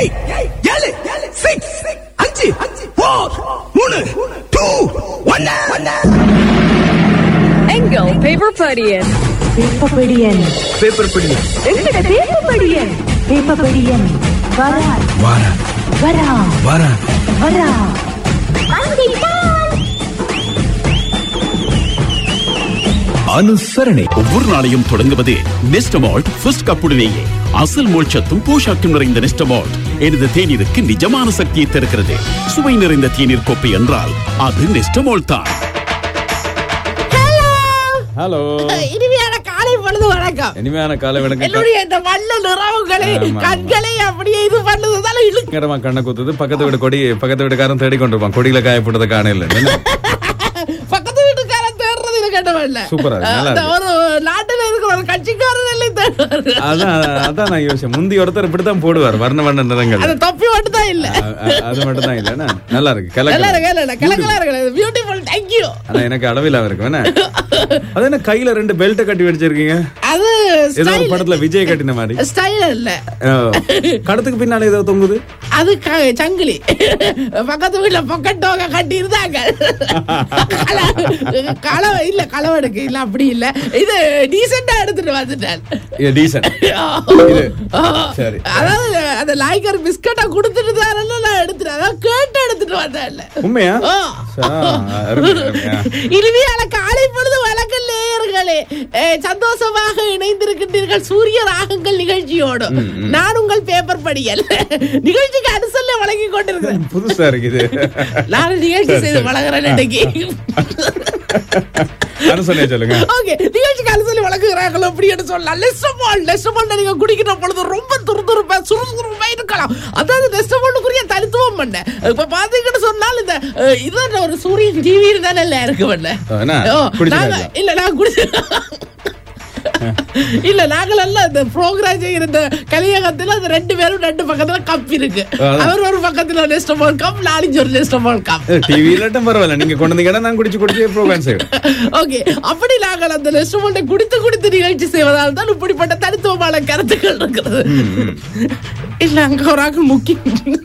Eight ஏழு six அஞ்சு four மூணு டூ ஒன்னு எங்கள் பேப்பர் படியன் பேப்பபடியன் பேப்பர் படி எங்கட பேப்பபடியன் பேப்பபடியன் வரா வாரா வரா வாரா வரா அனுசரணை ஒவ்வொரு நாளையும் தொடங்குவது நெஸ்டமால்ட் ஃபர்ஸ்ட் கப்புடனேயே அசல் மோட்சத்தும் போஷாக்கும் நிறைந்த நெஸ்டமால்ட் எனது தேநீருக்கு நிஜமான சக்தியை தருகிறது சுவை நிறைந்த தேநீர் கோப்பை என்றால் அது நெஸ்டமால்ட் தான் ஹலோ இனிமையான காலை பொழுது வணக்கம் இனிமையான காலை வணக்கம் என்னுடைய இந்த வண்ண நிறவுகளை ஆமா. கண்களை அப்படியே இது பண்ணதுதால இழுக்க கடமா கண்ணை குத்துது பக்கத்து வீடு கொடி பக்கத்து வீட்டுக்காரன் தேடி கொண்டிருப்பான் கொடியில காய போட்டதை காணல பக்கத்து வீட்டுக்காரன் தேடுறது இது கண்டவல்ல சூப்பரா இருக்கு, நல்லா அந்த இருக்கு. ஒரு நாட்டுல இருக்கிற ஒரு கட்சிக்காரன் எல்லாம் தேடுவாரு அதான் அதான் நான் யோசிச்சேன் முந்தி ஒருத்தர் இப்படித்தான் போடுவார் வர்ண வண்ண நிறங்கள் அந்த தொப்பி மட்டும் தான் இல்ல அ- அ- அது மட்டும் தான் இல்லன்னா நல்லா இருக்கு நல்லா கலர் இருக்கு இல்ல கிழக்கெல்லாம் இருக்கு பியூட்டிஃபுல் தேங்க்யூ ஆனா எனக்கு அளவில் இருக்கு வேணா அது என்ன கையில ரெண்டு பெல்ட் கட்டி வச்சிருக்கீங்க அது ஏதோ ஒரு படத்துல விஜய் கட்டின மாதிரி ஸ்டைல் இல்ல ஓ. கடத்துக்கு பின்னால ஏதோ தொங்குது அது க- சங்கிலி பக்கத்து வீட்டுல பொக்கட்டோக கட்டி இருந்தாங்க கள- களவை இல்ல களவெடுக்கு இல்ல அப்படி இல்ல இது டீசெண்டா எடுத்துட்டு வந்துட்டேன் இது டீசன்ட் இது சரி. அதாவது அந்த லாய்க்கர் பிஸ்கட்டை கொடுத்துட்டு தான் நான் எடுத்துட்டேன் அதான் கேட்டு எடுத்துட்டு வந்தேன் உண்மையா ஆ. சா, அருமை, அருமை, ஆ. இனிமையான காலை பொழுது வழக்கம் நேயர்களே ஏ, சந்தோஷமாக இணைந்திருக்கின்றீர்கள் சூரிய ராகங்கள் நிகழ்ச்சியோடு நான் உங்கள் பேப்பர் படியல் நிகழ்ச்சிக்கு அனுசல்ல வழங்கி கொண்டிருக்கிறேன் புதுசா இருக்குது நான் நிகழ்ச்சி செய்து வழங்குறேன் இன்னைக்கு அனுசனையா சொல்லுங்க ஓகே நிகழ்ச்சிக்கு அனுசல்லி வழங்குகிறார்கள் அப்படின்னு சொல்லலாம் லெஸ்டமால் லெஸ்டமால் நீங்க குடிக்கிற பொழுது ரொம்ப துருதுருப்பா சுறுசுறுப்பா இருக்கலாம் அதாவது லெஸ்டமாலுக்குரிய தனித்துவம் பண்ண இப்ப பாத்தீங்கன்னு சொன்னால் இந்த அஹ், இது ஒரு சூரியன் டிவி தானே இல்ல இருக்கு பண்ண ஆ, என்ன? ஓ, குடிச்சிட்டாங்களா? நாங்க- இல்ல நான் குடிச்சு இல்ல நாங்கள் எல்லாம் இந்த ப்ரோக்ராம் செய்கிற இந்த கலியகத்துல அந்த ரெண்டு பேரும் ரெண்டு பக்கத்துல கப் இருக்கு அதான். அவர் ஒரு பக்கத்துல லெஸ்டமால் கப் நாலஞ்சு ஒரு லெஸ்டமால் கப் டிவியிலட்டும் பரவாயில்ல நீங்க கொண்டு வந்தீங்கன்னா நான் குடிச்சு குடிச்சு ப்ரோக்ராம் செய்வேன் ஓகே அப்படி நாங்கள் அந்த ரெஸ்டாரண்ட்டை குடித்து குடித்து நிகழ்ச்சி செய்வதால் தான் இப்படிப்பட்ட தனித்துவமான கருத்துக்கள் இருக்கிறது இல்ல அங்க ஒரு ஆக்கள் முக்கியம்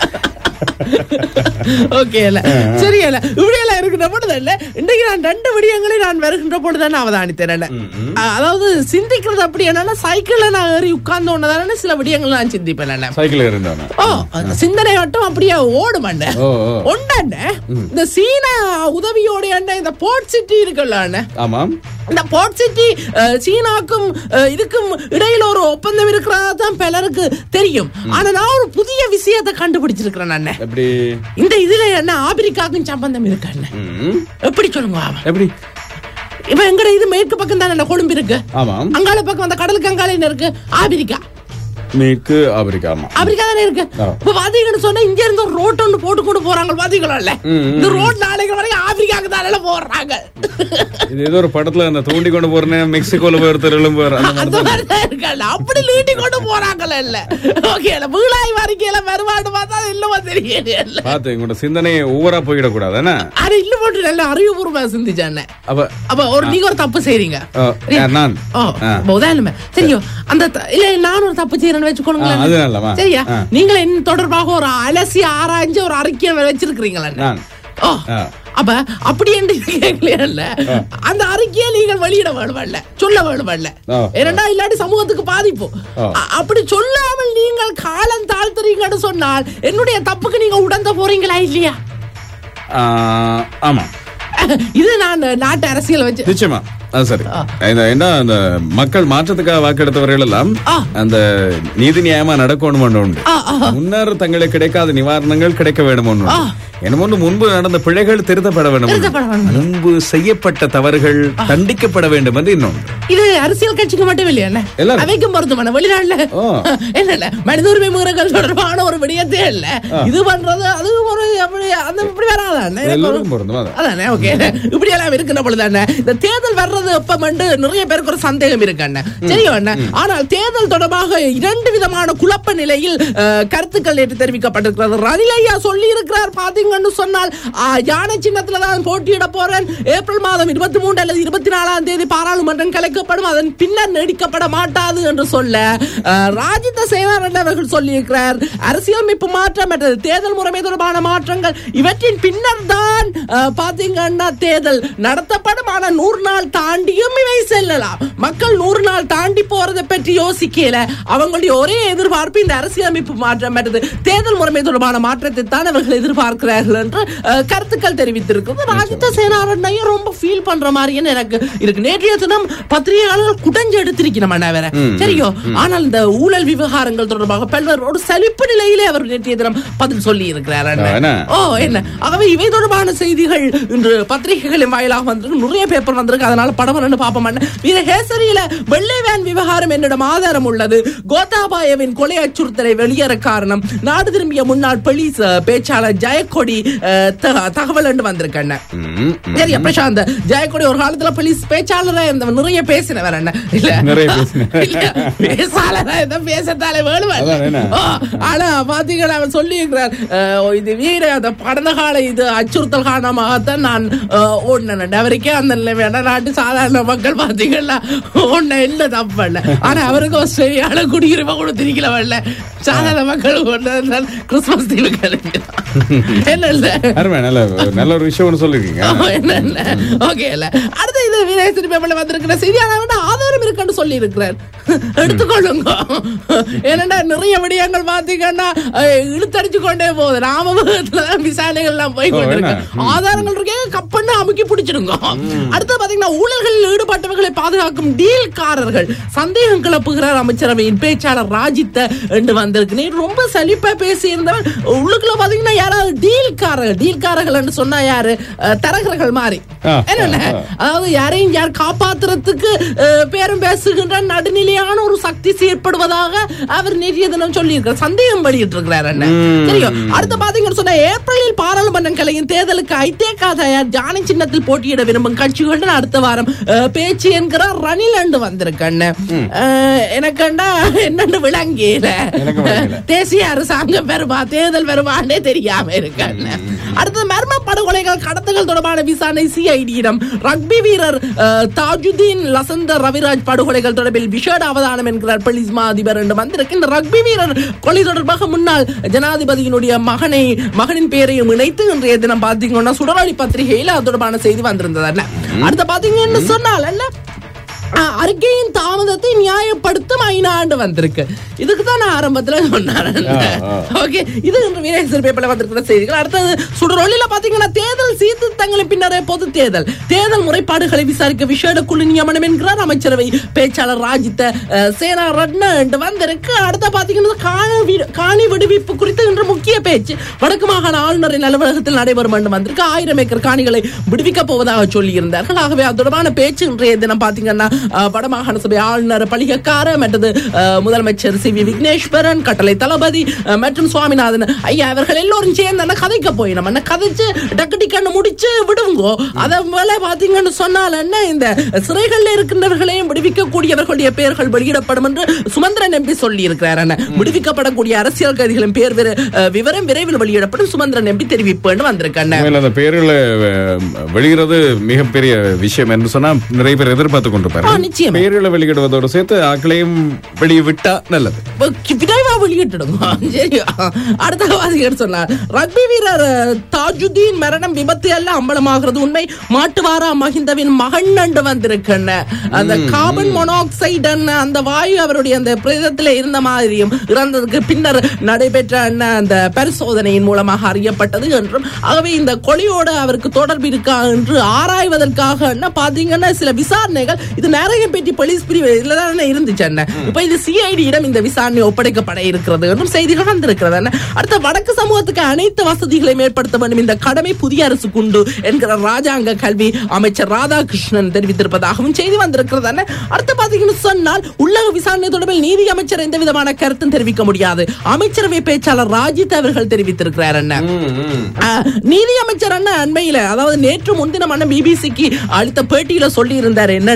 ஓகே இல்ல சரி இல்ல இப்படி எல்லாம் இருக்கிற பொழுது இல்ல இன்றைக்கு நான் ரெண்டு விடயங்களை நான் வருகின்ற பொழுது தான் அவதானித்தேன் அதாவது சிந்திக்கிறது அப்படி என்னன்னா சைக்கிள்ல நான் ஏறி உட்கார்ந்து ஒன்னதானே சில விடயங்கள் நான் சிந்திப்பேன் நான். சைக்கிள் இருந்தானே ஓ அந்த சிந்தனை மட்டும் அப்படியே ஓடுமாண்ட ஓ, ஓ. ஒண்டாண்ட இந்த சீனா உதவியோட அண்ணே இந்த போர்ட் சிட்டி இருக்குல்ல அண்ணே ஆமாம் இந்த போர்ட் சிட்டி அஹ், சீனாக்கும் அஹ், இதுக்கும் இடையில ஒரு ஒப்பந்தம் இருக்கிறதா தான் பலருக்கு தெரியும் ஆனா நான் ஒரு புதிய விஷயத்தை கண்டுபிடிச்சிருக்கிறேன் அண்ணே எப்படி இந்த இதுல என்ன ஆப்பிரிக்காவுக்கும் சம்பந்தம் இருக்கு அண்ணே ம், எப்படி சொல்லுங்க அவன் எப்படி இப்ப எங்கட இது மேற்கு பக்கம் தானே கொழும்பு இருக்கு ஆமாம் அங்கால பக்கம் அந்த கடலுக்கு அங்கால என்ன இருக்கு ஆப்பிரிக்கா மேற்கு ஆப்பிரிக்கா ஆமா ஆப்பிரிக்கா தானே இருக்கு ஆ. இப்ப பாத்தீங்கன்னு சொன்னா இங்க இருந்து ஒரு ரோட் ஒன்று போட்டு கொண்டு போறாங்க பாத்தீங்களா இந்த ரோட் நாளைக்கு வரைக்கும் ஆப்பிரிக்காவுக்கு தானே போடுறாங்க இது ஏதோ ஒரு படத்துல அந்த தூண்டி கொண்டு போறேன் மெக்சிகோல போய் ஒருத்தர் எழும்புவார் அந்த மாதிரி அந்த தான். மாதிரி தான் இருக்காங்க அப்படி நீட்டி கொண்டு போறாங்கல்ல இல்ல ஓகே வீழாய் வரைக்கும் வருவாடு பார்த்தா அது இல்லவா தெரியல இல்ல பாத்து உங்களோட சிந்தனையை ஓவரா போயிடக்கூடாது என்ன அது இல்ல போட்டு நல்ல அறிவுபூர்வமா சிந்திச்சானே அப்ப அப்ப ஒரு நீங்க ஒரு தப்பு செய்றீங்க ஆ, யார் நான் ஓ ஆ. உதாரணமே தெரியும் அந்த த- இல்ல நான் ஒரு தப்பு செய்யறேன்னு வச்சுக்கோங்களேன் ஆ, அது நல்லவா? சரியா ஆ. நீங்கள என் தொடர்பாக ஒரு அலசி ஆராய்ஞ்சு ஒரு அறிக்கை வச்சிருக்கிறீங்களா நான் ஓ ஆ. அப்ப அப்படி என்று கேட்கலையல்ல அந்த அறிக்கையை நீங்கள் வெளியிட வேணுமல்ல சொல்ல வேணுமல்ல ஆ. ஏனண்டா இல்லாட்டி சமூகத்துக்கு பாதிப்பு ஆ. அ- அப்படி சொல்லாமல் நீங்கள் காலம் தாழ்த்துறீங்கன்னு சொன்னால் என்னுடைய தப்புக்கு நீங்க உடந்த போறீங்களா இல்லையா ஆ, ஆமா இது நான் நாட்டு அரசியல் வச்சு நிச்சயமா அது சரி இந்த என்ன அந்த மக்கள் மாற்றத்துக்காக வாக்கெடுத்தவர்கள் எல்லாம் ஆ. அந்த நீதி நியாயமா நடக்கணும் உண்டு ஆ, ஆ. முன்னர் தங்களுக்கு கிடைக்காத நிவாரணங்கள் கிடைக்க வேண்டும் ஒன்று ஆ. என்னமொன்று முன்பு நடந்த பிழைகள் திருத்தப்பட வேண்டும் ஒன்று. திருத்தப்பட வேண்டும். முன்பு செய்யப்பட்ட தவறுகள் தண்டிக்கப்பட வேண்டும் என்று இன்னொன்று இது அரசியல் கட்சிக்கு மட்டும் இல்லையா என்ன எல்லாரும். அவைக்கும் பொருத்தமான வெளிநாட்டுல ஓ. என்ன மனித உரிமை மீறல்கள் தொடர்பான ஒரு விடயத்தே இல்ல இது பண்றது அது ஒரு அப்படி அந்த இப்படி வராதானே எல்லாருக்கும் பொருந்தும் அதான். அதானே ஓகே இப்படி எல்லாம் இருக்கிற பொழுதானே இந்த தேர்தல் வர்றது எப்பமண்டு நிறைய பேருக்கு ஒரு சந்தேகம் இருக்கு அண்ணன் சரியா அண்ணன் ஆனால் தேர்தல் தொடர்பாக இரண்டு விதமான குழப்ப நிலையில் அஹ், அஹ், கருத்துக்கள் நேற்று தெரிவிக்கப்பட்டிருக்கிறது ரணில் ஐயா சொல்லி இருக்கிறார் பாத்தீங்கன்னு சொன்னால் ஆஹ், யானை சின்னத்துல தான் போட்டியிட போறேன் ஏப்ரல் மாதம் இருபத்தி மூன்று அல்லது இருபத்தி நாலாம் தேதி பாராளுமன்றம் கலைக்கப்படும் அதன் பின்னர் நீடிக்கப்பட மாட்டாது என்று சொல்ல அஹ், ராஜித சேனாரன் அவர்கள் சொல்லியிருக்கிறார் அரசியலமைப்பு மாற்றம் மற்றது தேர்தல் முறைமை தொடர்பான மாற்றங்கள் இவற்றின் பின்னர் தான் அஹ், பாத்தீங்கன்னா தேர்தல் நடத்தப்படும் ஆனா நூறு நாள் தாண்டியும் இவை செல்லலாம் மக்கள் நூறு நாள் தாண்டி போறதை பற்றி யோசிக்கல அவங்களுடைய ஒரே எதிர்பார்ப்பு இந்த அரசியலமைப்பு மாற்றம் மற்றது தேர்தல் முறைமை தொடர்பான மாற்றத்தை தான் அவர்கள் எதிர்பார்க்கிறார்கள் என்று அஹ், கருத்துக்கள் தெரிவித்திருக்கிறது ராஜித சேனாரண்ணையும் ரொம்ப ஃபீல் பண்ற மாதிரின்னு எனக்கு இருக்கு நேற்றைய தினம் பத்திரிகையாளர்கள் குடஞ்சு எடுத்திருக்கிறோம் அண்ணா வேற சரியோ ஆனால் இந்த ஊழல் விவகாரங்கள் தொடர்பாக பல்வேறு ஒரு சலிப்பு நிலையிலே அவர் நேற்றைய தினம் பதில் சொல்லி இருக்கிறார் அண்ணா. என்ன? ஓ என்ன ஆகவே இவை தொடர்பான செய்திகள் இன்று பத்திரிகைகளின் வாயிலாக வந்திருக்கு நிறைய பேப்பர் வந்திருக்கு அதனால படம் ரெண்டு பாப்போம் அண்ணா. இது ஹேசரியில வெள்ளை வேன் விவகாரம் என்னிடம் ஆதாரம் உள்ளது கோத்தாபாயவின் கொலை அச்சுறுத்தலை வெளியேற காரணம் நாடு திரும்பிய முன்னாள் போலீஸ் அஹ், பேச்சாளர் ஜெயக்கொடி அஹ், த- தகவல் என்று வந்திருக்கு அண்ணா. சரியா பிரசாந்த் ஜெயக்கொடி ஒரு காலத்துல போலீஸ் பேச்சாளரா இருந்தவன் நிறைய பேசினவர் அண்ணா இல்ல நிறைய பேசினவர். இல்ல, பேசாளரா இருந்தா பேசத்தாலே வேணுவன் அதான் என்ன? ஓ, ஆனா பாத்தீங்கன்னா அவர் சொல்லி இருக்கிறார் இது வீர அந்த கடந்த கால இது அச்சுறுத்தல் காரணமாகத்தான் நான் அஹ், ஓடினேன் அவருக்கே அந்த நிலைமையான நாட்டு சாதாரண மக்கள் பாத்தீங்கன்னா ஒன்ன இல்ல தப்பல்ல ஆனா அவருக்கு ஆஸ்திரேலியால குடியுரிமை கொடுத்திருக்கல சாதாரண மக்கள் ஒண்ணு கிறிஸ்துமஸ் தீவு கிளம்பினான் என்ன இல்ல அருமை நல்ல நல்ல ஒரு விஷயம் ஒன்று சொல்லிருக்கீங்க ஆமா, என்ன இல்ல ஓகே இல்ல அடுத்த இது விநாயகர் பேப்பர்ல வந்திருக்கிற செய்தியான விட ஆதாரம் இருக்குன்னு சொல்லி இருக்கிறார் எடுத்துக்கொள்ளுங்க ஏனண்டா நிறைய விடயங்கள் பாத்தீங்கன்னா அஹ், இழுத்தடிச்சு கொண்டே போகுது ராமபுரத்துலதான் விசாரணைகள் எல்லாம் போய் ஓ, கொண்டிருக்கு என்ன? ஆதாரங்கள் இருக்கே கப்பன்னு அமுக்கி பிடிச்சிடுங்க அடுத்து பாத்தீங்கன்னா ஊழல்களில் ஈடுபட்டவர்களை பாதுகாக்கும் டீல்காரர்கள் சந்தேகம் கிளப்புகிறார் அமைச்சரவையின் பேச்சாளர் ராஜித்த என்று வந்திருக்கு நீ ரொம்ப சலிப்பா பேசி இருந்தவன் உள்ளுக்குள்ள பாத்தீங்கன்னா யாராவது டீல்காரர்கள் டீல்காரர்கள் என்று சொன்னா யாரு அஹ், தரகர்கள் மாதிரி ஆ, என்னென்ன ஆ, அதாவது யாரையும் யார் காப்பாத்துறதுக்கு அஹ், பேரும் பேசுகின்ற நடுநிலையான ஒரு சக்தி செயற்படுவதாக அவர் நேற்றைய தினம் சொல்லி இருக்கிறார் சந்தேகம் வெளியிட்டு இருக்கிறார் என்ன தெரியும் அடுத்து பாத்தீங்கன்னு சொன்னா ஏப்ரலில் பாராளுமன்றம் கலையின் தேர்தலுக்கு ஐதேகா தயார் ஜானி சின்னத்தில் போட்டியிட விரும்பும் கட்சிகளுடன் அடுத்த வாரம் அஹ், பேச்சு என்கிறார் ரணில் அண்டு வந்திருக்கண்ண எனக்கண்டா என்னன்னு விளங்கியில எனக்கு விளங்கல. தேசிய அரசாங்கம் வருமா தேர்தல் வருமானே தெரியாம இருக்காங்க அடுத்தது மர்ம படுகொலைகள் கடத்தல்கள் தொடர்பான விசாரணை சிஐடியிடம் ரக்பி வீரர் அஹ், தாஜுதீன் லசந்த ரவிராஜ் படுகொலைகள் தொடர்பில் விஷேட அவதானம் என்கிறார் போலீஸ் மா அதிபர் என்று வந்திருக்கு இந்த ரக்பி வீரர் கொலை தொடர்பாக முன்னாள் ஜனாதிபதியினுடைய மகனை மகனின் பெயரையும் இணைத்து இன்றைய தினம் பாத்தீங்கன்னா சுடராளி பத்திரிகையில் அது தொடர்பான செய்தி வந்திருந்தது அல்ல அடுத்த பாத்தீங்கன்னு சொன்னால் அல்ல அஹ், அறிக்கையின் தாமதத்தை நியாயப்படுத்தும் ஐநாண்டு வந்திருக்கு இதுக்கு தான் நான் ஆரம்பத்துல சொன்னேன் ஓகே இது இன்று வீரேசர் பேப்பர்ல வந்திருக்கிற செய்திகள் அடுத்தது சுடரொலியில பாத்தீங்கன்னா தேர்தல் சீர்திருத்தங்களின் பின்னரே பொது தேர்தல் தேர்தல் முறைப்பாடுகளை விசாரிக்க விசேட குழு நியமனம் என்கிறார் அமைச்சரவை பேச்சாளர் ராஜித்த அஹ், சேனா ரட்ன என்று வந்திருக்கு அடுத்த பாத்தீங்கன்னா காணி வி- காணி விடுவிப்பு குறித்து இன்று முக்கிய பேச்சு வடக்கு மாகாண ஆளுநரின் அலுவலகத்தில் நடைபெறும் என்று வந்திருக்கு ஆயிரம் ஏக்கர் காணிகளை விடுவிக்க போவதாக சொல்லி இருந்தார்கள் ஆகவே அது தொடர்பான பேச்சு இன்றைய தினம் பாத்தீங்கன்னா அஹ், வடமாகாண சபை ஆளுநர் பழிகக்கார மற்றது அஹ், முதலமைச்சர் சி வி விக்னேஸ்வரன் கட்டளை தளபதி அஹ், மற்றும் சுவாமிநாதன் ஐயா அவர்கள் எல்லோரும் சேர்ந்து என்ன கதைக்க போய் நம்ம என்ன கதைச்சு டக்கு டிக்கன்னு முடிச்சு விடுங்கோ அதை மேல பாத்தீங்கன்னு சொன்னால் என்ன இந்த சிறைகள்ல இருக்கின்றவர்களையும் விடுவிக்கக்கூடியவர்களுடைய பெயர்கள் வெளியிடப்படும் என்று சுமந்திரன் எம்பி சொல்லி இருக்கிறார் என்ன விடுவிக்கப்படக்கூடிய அரசியல் கைதிகளின் பேர் விர- அஹ், விவரம் விரைவில் வெளியிடப்படும் சுமந்திரன் எம்பி தெரிவிப்பேன்னு வந்திருக்கேன் உண்மையில அந்த பேர்களை அஹ், வெளியிடுறது மிகப்பெரிய விஷயம் என்று சொன்னா நிறைய பேர் எதிர்பார்த்து கொண்டிருப்பாரு ஆ, நிச்சயமா. பெயர்களை வெளியிடுவதோடு சேர்த்து ஆக்களையும் வெளியே விட்டா நல்லது விரைவா வெளியிட்டுடுங்க சரியா அடுத்த வாசிகர் சொன்னார் ரக்பி வீரர் அஹ், தாஜுதீன் மரணம் விபத்து அல்ல அம்பலமாகிறது உண்மை மாட்டுவாரா மஹிந்தவின் மகன் அண்டு வந்திருக்கண்ண அந்த கார்பன் மோனாக்சைடு அந்த வாயு அவருடைய அந்த பிரேதத்தில் இருந்த மாதிரியும் இறந்ததுக்கு பின்னர் நடைபெற்ற அண்ண அந்த பரிசோதனையின் மூலமாக அறியப்பட்டது என்றும் ஆகவே இந்த கொலையோட அவருக்கு தொடர்பு இருக்கா என்று ஆராய்வதற்காக என்ன பாத்தீங்கன்னா சில விசாரணைகள் இது நிறைய பேட்டி போலீஸ் பிரிவு இதுல தானே இருந்துச்சு அண்ணன் இப்ப இது சிஐடியிடம் இந்த விசாரணை ஒப்படைக்கப்பட இருக்கிறது என்றும் செய்திகள் வந்திருக்கிறது அண்ணன் அடுத்த வடக்கு சமூகத்துக்கு அனைத்து வசதிகளையும் ஏற்படுத்த வேண்டும் இந்த கடமை புதிய அரசுக்கு உண்டு என்கிற ராஜாங்க கல்வி அமைச்சர் ராதாகிருஷ்ணன் தெரிவித்திருப்பதாகவும் செய்தி வந்திருக்கிறது அண்ணன் அடுத்து பாத்தீங்கன்னு சொன்னால் உள்ளக விசாரணை தொடர்பில் நீதி அமைச்சர் எந்த விதமான கருத்தும் தெரிவிக்க முடியாது அமைச்சரவை பேச்சாளர் ராஜித் அவர்கள் தெரிவித்திருக்கிறார் அண்ணன் ஆஹ், நீதி அமைச்சர் அண்ணன் அண்மையில அதாவது நேற்று முன்தினம் அண்ணன் பிபிசிக்கு அளித்த பேட்டியில சொல்லி இருந்தார் என்னென்றால் என்ன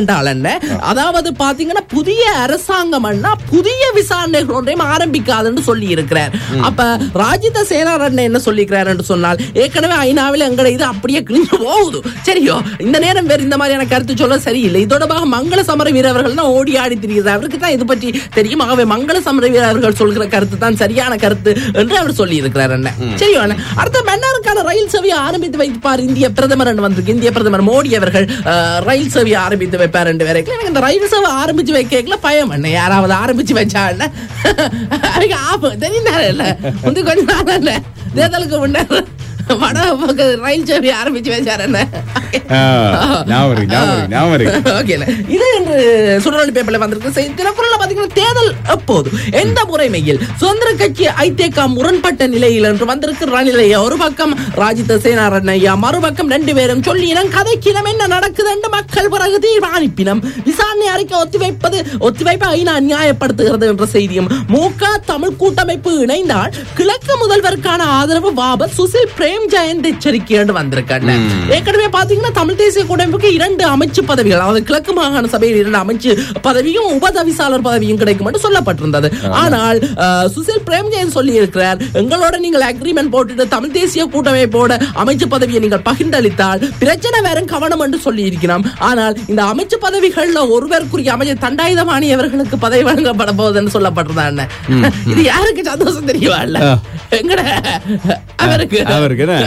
அதாவது பாத்தீங்கன்னா புதிய அரசாங்கம்னா புதிய விசாரணைகள் ஒன்றையும் ஆரம்பிக்காதுன்னு சொல்லி இருக்கிறார் அப்ப ராஜித சேனாரன் என்ன சொல்லிக்கிறார் என்று சொன்னால் ஏற்கனவே ஐநாவில் எங்கட இது அப்படியே கிழிஞ்சு போகுது சரியோ இந்த நேரம் வேற இந்த மாதிரியான கருத்து சொல்ல சரியில்லை தொடர்பாக மங்கள சமர வீரர்கள் தான் ஓடி ஆடி திரிகிறது அவருக்கு தான் இது பற்றி தெரியும் ஆகவே மங்கள சமர வீரர்கள் சொல்கிற கருத்து தான் சரியான கருத்து என்று அவர் சொல்லி இருக்கிறார் என்ன சரியோ அண்ணா. அடுத்த மன்னாருக்கான ரயில் சேவையை ஆரம்பித்து வைப்பார் இந்திய பிரதமர் என்று வந்திருக்கு இந்திய பிரதமர் மோடி அவர்கள் அஹ், ரயில் சேவையை ஆரம்பித்து வைப்பார் என்று வரைக்கும் எனக்கு இந்த ரயில் சேவை ஆரம்பிச்சு வைக்கல பயம் என்ன யாராவது ஆரம்பிச்சு வச்சா என்ன அவங்க ஆபம் தெரிந்தாரு இல்ல வந்து கொஞ்ச நாள் இல்ல தேர்தலுக்கு முன்னாடி வட பக்கம் ரயில் சேவை ஆரம்பிச்சு வச்சாரு என்ன ஆ, ஞாபகம் இருக்கு, ஞாபகம் இருக்கு, ஞாபகம் இருக்கு. ஓகேல இது என்று சுடரொலி பேப்பர்ல வந்திருக்கு செய்தி தினக்குறள்ல பாத்தீங்கன்னா தேர்தல் எப்போது எந்த முறைமையில் சுதந்திர கட்சி ஐதேகா முரண்பட்ட நிலையில் என்று வந்திருக்கு ரணிலையா ஒரு பக்கம் ராஜித சேனாரன் ஐயா மறுபக்கம் ரெண்டு பேரும் சொல்லினம் கதைக்கினம் என்ன நடக்குது என்று மக்கள் பிறகு தீர்மானிப்பினம் விசாரணை அறிக்கை ஒத்திவைப்பது ஒத்திவைப்பு ஐநா நியாயப்படுத்துகிறது என்ற செய்தியும் மூக தமிழ் கூட்டமைப்பு இணைந்தால் கிழக்கு முதல்வருக்கான ஆதரவு பாபர் சுசில் பிரேம் ஜெயந்த் எச்சரிக்கை என்று வந்திருக்காங்க ஏற்கனவே பாத்தீங்கன்னா தமிழ் தேசிய கூட்டமைப்புக்கு இரண்டு அமைச்சு பதவிகள் அதாவது கிழக்கு மாகாண சபையில் இரண்டு அமைச்சு பதவியும் உபதவிசாளர் பதவியும் கிடைக்கும் என்று சொல்லப்பட்டிருந்தது ஆனால் அஹ், சுசில் பிரேம் ஜெயந்த் சொல்லி இருக்கிறார் எங்களோட நீங்கள் அக்ரிமெண்ட் போட்டுட்டு தமிழ் தேசிய கூட்டமைப்போட அமைச்சு பதவியை நீங்கள் பகிர்ந்தளித்தால் பிரச்சனை வேற கவனம் என்று சொல்லி இருக்கிறோம் ஆனால் இந்த அமைச்சு பதவிகள்ல ஒருவருக்குரிய அமைச்சர் தண்டாயுதமானி அவர்களுக்கு பதவி வழங்கப்பட போகுதுன்னு சொல்லப்பட்டிருந்தாங்க இது யாருக்கு சந்தோஷம் தெரியுமா இல்ல எங்கட அவருக்கு அவருக்கு என்ன?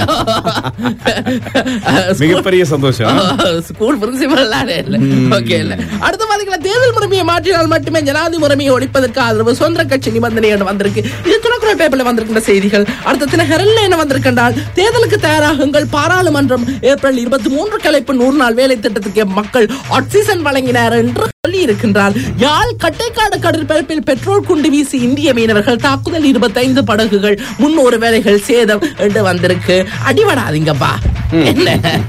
மிகப்பெரிய சந்தோஷம் ஸ்கூல் பிரின்சிபல் ஓகே இல்ல அடுத்து பாத்தீங்கன்னா தேர்தல் முறைமையை மாற்றினால் மட்டுமே ஜனாதிபதி முறைமையை ஒழிப்பதற்கு ஆதரவு சுதந்திர கட்சி நிபந்தனை என்று வந்திருக்கு இது துணக்குறை பேப்பர்ல வந்திருக்கின்ற செய்திகள் அடுத்த தினகரல்ல என்ன வந்திருக்கின்றால் தேர்தலுக்கு தயாராகுங்கள் பாராளுமன்றம் ஏப்ரல் இருபத்தி மூன்று கலைப்பு நூறு நாள் வேலை திட்டத்துக்கு மக்கள் ஆக்சிஜன் வழங்கினார் என்று சொல்லி இருக்கின்றார் யாழ் கட்டைக்காடு கடற்பரப்பில் பெட்ரோல் குண்டு வீசி இந்திய மீனவர்கள் தாக்குதல் இருபத்தைந்து படகுகள் முன்னூறு வேலைகள் சேதம் என்று வந்திருக்கு அடிபடாதீங்கப்பா என்ன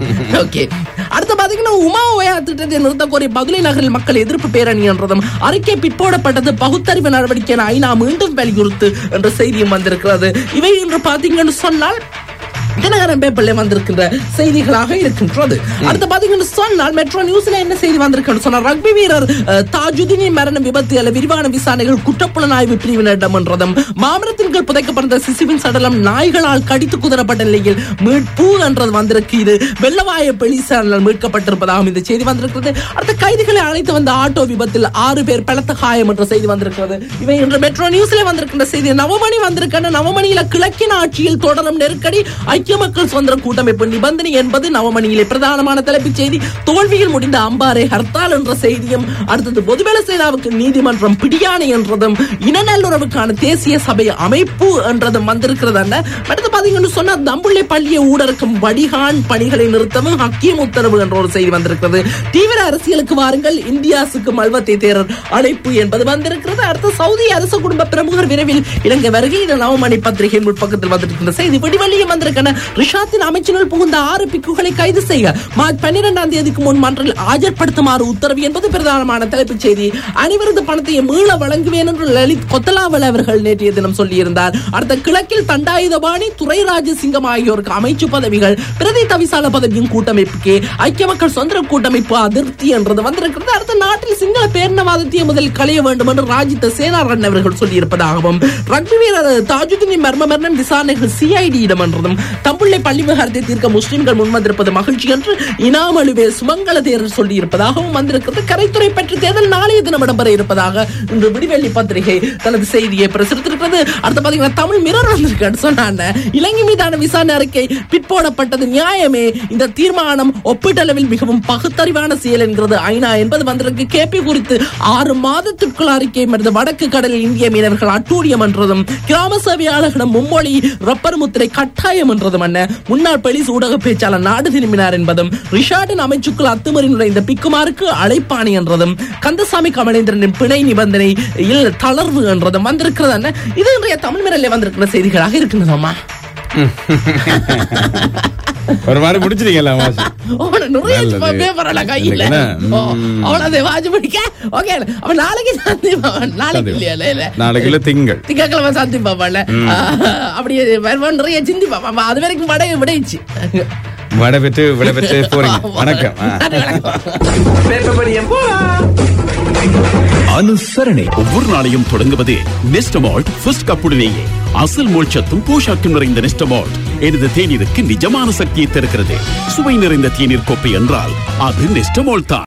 ஓகே அடுத்து பாத்தீங்கன்னா உமா ஓயா திட்டத்தை நிறுத்த கோரி பதுளை நகரில் மக்கள் எதிர்ப்பு பேரணி என்றதும் அறிக்கை பிற்போடப்பட்டது பகுத்தறிவு நடவடிக்கை என ஐநா மீண்டும் வலியுறுத்து என்ற செய்தியும் வந்திருக்கிறது இவை இன்று பாத்தீங்கன்னு சொன்னால் தினகரன் பேப்பர்ல வந்திருக்கின்ற செய்திகளாக இருக்கின்றது அடுத்து பாத்தீங்கன்னு சொன்னால் மெட்ரோ நியூஸ்ல என்ன செய்தி வந்திருக்குன்னு சொன்னால் ரக்பி வீரர் அஹ், தாஜுதீனின் மரண விபத்து அல்ல விரிவான விசாரணைகள் குற்றப்புலனாய்வு பிரிவினரிடம் என்றதும் மாமரத்தின் கீழ் புதைக்கப்பட்ட சிசுவின் சடலம் நாய்களால் கடித்து குதறப்பட்ட நிலையில் மீட்பு என்றது வந்திருக்கு இது வெள்ளவாய பெலிசானால் மீட்கப்பட்டிருப்பதாகவும் இந்த செய்தி வந்திருக்கிறது அடுத்த கைதிகளை அழைத்து வந்த ஆட்டோ விபத்தில் ஆறு பேர் பலத்த காயம் என்ற செய்தி வந்திருக்கிறது இவை இன்று மெட்ரோ நியூஸ்ல வந்திருக்கின்ற செய்தி நவமணி வந்திருக்கின்ற நவமணியில கிழக்கின் ஆட்சியில் தொடரும் நெருக்கடி ஐக்கிய மக்கள் சுதந்திர கூட்டமைப்பு நிபந்தனை என்பது நவமணியிலே பிரதானமான தலைப்புச் செய்தி தோல்வியில் முடிந்த அம்பாறை ஹர்த்தால் என்ற செய்தியும் அடுத்தது பொதுபல சேனாவுக்கு நீதிமன்றம் பிடியாணை என்றதும் இனநல்லுறவுக்கான தேசிய சபை அமைப்பு என்றதும் வந்திருக்கிறது அண்ணா. அடுத்து பாத்தீங்கன்னு சொன்னா தம்புள்ளை பள்ளியை ஊடறுக்கும் வடிகான் பணிகளை நிறுத்தவும் ஹக்கீம் உத்தரவு என்ற ஒரு செய்தி வந்திருக்கிறது தீவிர அரசியலுக்கு வாருங்கள் இந்தியாசுக்கு மல்வத்தை தேரர் அழைப்பு என்பது வந்திருக்கிறது அடுத்து சவுதி அரசு குடும்ப பிரமுகர் விரைவில் இலங்கை வருகை இது நவமணி பத்திரிகையின் முற்பக்கத்தில் வந்திருக்கின்ற செய்தி விடிவெளியும் வந்திருக்கின்றன ரிஷாத்தின் அமைச்சினுள் புகுந்த ஆறு பிக்குகளை கைது செய்ய மார்ச் பன்னிரெண்டாம் தேதிக்கு முன் மன்றில் ஆஜர்படுத்துமாறு உத்தரவு என்பது பிரதானமான தலைப்புச் செய்தி அனைவரது பணத்தை மீள வழங்குவேன் என்று லலித் கொத்தலாவல் அவர்கள் நேற்றைய தினம் சொல்லியிருந்தார் அடுத்த கிழக்கில் தண்டாயுதபாணி துரை ராஜசிங்கம் ஆகியோருக்கு அமைச்சு பதவிகள் பிரதி தவிசாள பதவியும் கூட்டமைப்புக்கே ஐக்கிய மக்கள் சுதந்திர கூட்டமைப்பு அதிருப்தி என்றது வந்திருக்கிறது அடுத்த நாட்டில் சிங்கள பேரினவாதத்தை முதலில் களைய வேண்டும் என்று ராஜித சேனாரன் அவர்கள் சொல்லியிருப்பதாகவும் ரக்பி வீரர் தாஜுதீனின் மர்ம மரணம் விசாரணைகள் சிஐடியிடம் என்றதும் தம்புள்ளை பள்ளி விவகாரத்தை தீர்க்க முஸ்லிம்கள் முன்வந்திருப்பது மகிழ்ச்சி என்று இனாமலுவே சுமங்கல தேரர் சொல்லியிருப்பதாகவும் வந்திருக்கிறது கரைத்துறை பற்றி தேர்தல் நாளைய தினம் இடம்பெற இருப்பதாக இன்று விடிவெள்ளி பத்திரிகை தனது செய்தியை பிரசுரித்திருக்கிறது அடுத்து பாத்தீங்கன்னா தமிழ் மிரர் வந்திருக்கான்னு சொன்னாங்க இலங்கை மீதான விசாரணை அறிக்கை பிற்போடப்பட்டது நியாயமே இந்த தீர்மானம் ஒப்பீட்டளவில் மிகவும் பகுத்தறிவான செயல் என்கிறது ஐநா என்பது வந்திருக்கு கேபி குறித்து ஆறு மாதத்திற்குள் அறிக்கை மருந்து வடக்கு கடலில் இந்திய மீனவர்கள் அட்டூழியம் என்றதும் கிராம சேவையாளர்களிடம் மும்மொழி ரப்பர் முத்திரை கட்டாயம் என்றதும் என்ன முன்னாள் போலீஸ் ஊடக பேச்சாளர் நாடு திரும்பினார் என்பதும் ரிஷார்டின் அமைச்சுக்குள் அத்துமறி நுழைந்த பிக்குமாருக்கு அழைப்பாணி என்றதும் கந்தசாமி கமலேந்திரனின் பிணை நிபந்தனை இல் தளர்வு என்றதும் வந்திருக்கிறது என்ன இது இன்றைய தமிழ் மிரல்ல வந்திருக்கிற செய்திகளாக இருக்கின்றதம்மா ஒரு மாதிரி முடிச்சிருக்கீங்களா மாசி அவன நிறைய நல்லது. பேப்பர் எல்லாம் கையில என்ன? ஓ, ம். அவ்வளவு வாஜ் பிடிக்க ஓகே அப்ப நாளைக்கு சந்திப்பான் நாளைக்கு சந்திப்போம். இல்லையா இல்ல நாளைக்கு இல்ல திங்கள் திங்கக்கிழமை சந்திப்பாப்பான்ல அப்படியே வருவான் நிறைய சிந்திப்பான் அது வரைக்கும் வடை விடைச்சு வடை பெற்று விடை பெற்று போறீங்க வணக்கம் ஆ. வணக்கம் பேப்பர் படியம் போலாம் அனுசரணை ஒவ்வொரு நாளையும் தொடங்குவது நெஸ்டமால்ட் ஃபர்ஸ்ட் கப்புடனேயே அசல் மோட்சத்தும் போஷாக்கும் நிறைந்த நெஸ்டமால்ட் எனது தேநீருக்கு நிஜமான சக்தியை தருகிறது சுவை நிறைந்த தேநீர் கோப்பை என்றால் அது நெஸ்டமால்ட் தான்